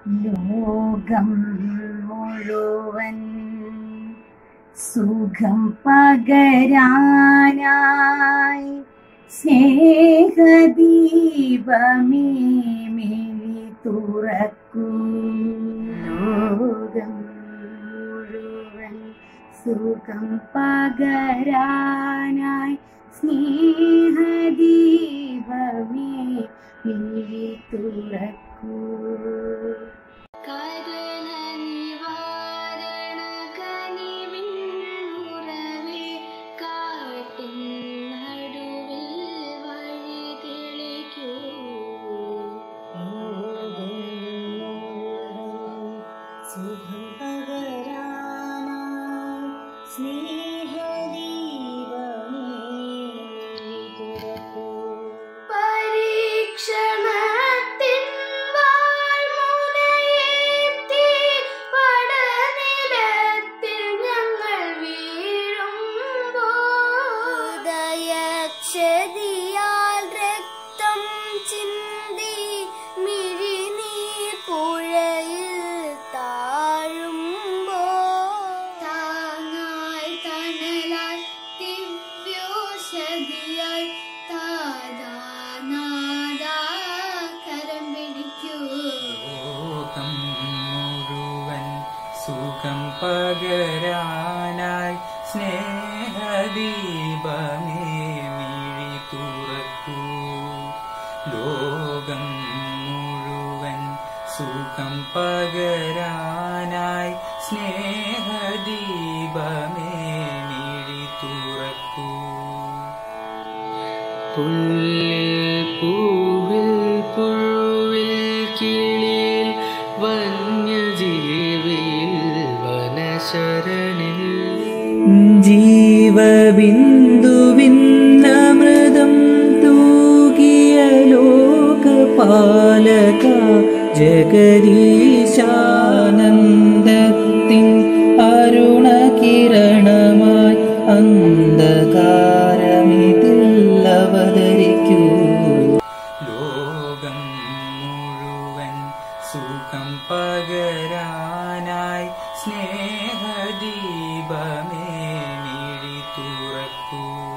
ലോകം മുഴുവൻ സുഖം പകരാനായി സ്നേഹദീപമേ മിഴി തുറക്കൂ ലോകം മുഴുവൻ സുഖം പകരാനായി സ്നേഹദീപമേ മിഴി തുറക്കൂ കരുണനിവാരണകനിവിന്നുറവേ കാട്ടിൻ നടുവിൽ വഴി തെളിക്കൂ സുഖം പകരാനായി സ്നേഹദീപമേ തുറക്കൂ പരീക്ഷണത്തിൻ വാൾമുനയേറ്റി പടനിലത്തിൽ ഞങ്ങൾ വീഴുമ്പോൾ ഹൃദയക്ഷതിയാൽ രക്തം ചിന്തി മിഴിനീർ പുഴയിൽ താഴുമ്പോ താങ്ങായി തണലായി ദിവ്യോഷധിയായി താതാ നാദാ കരം പിടിക്കൂ ലോകം മുഴുവൻ സുഖം പകരാനായി സ്നേഹദീപമേ മിഴി തുറക്കൂ ലോകം മുഴുവൻ സുഖം പകരാനായി സ്നേഹദീപമേ മിഴി തുറക്കൂ പുല്ലിൽ പൂവിൽ പുഴുവിൽ കിളിയിൽ വന്യജീവിയിൽ വനശരണിൽ ജീവബിന്ദുവിന്നമൃതം തൂകിയ ലോകപാലക ജഗദീശാനന്ദത്തിൻ അരുണകിരണമായി അന്ധകാരമിതിൽ അവതരിക്കൂ ലോകം മുഴുവൻ സുഖം പകരാനായി സ്നേഹദീപമേ മിഴി തുറക്കൂ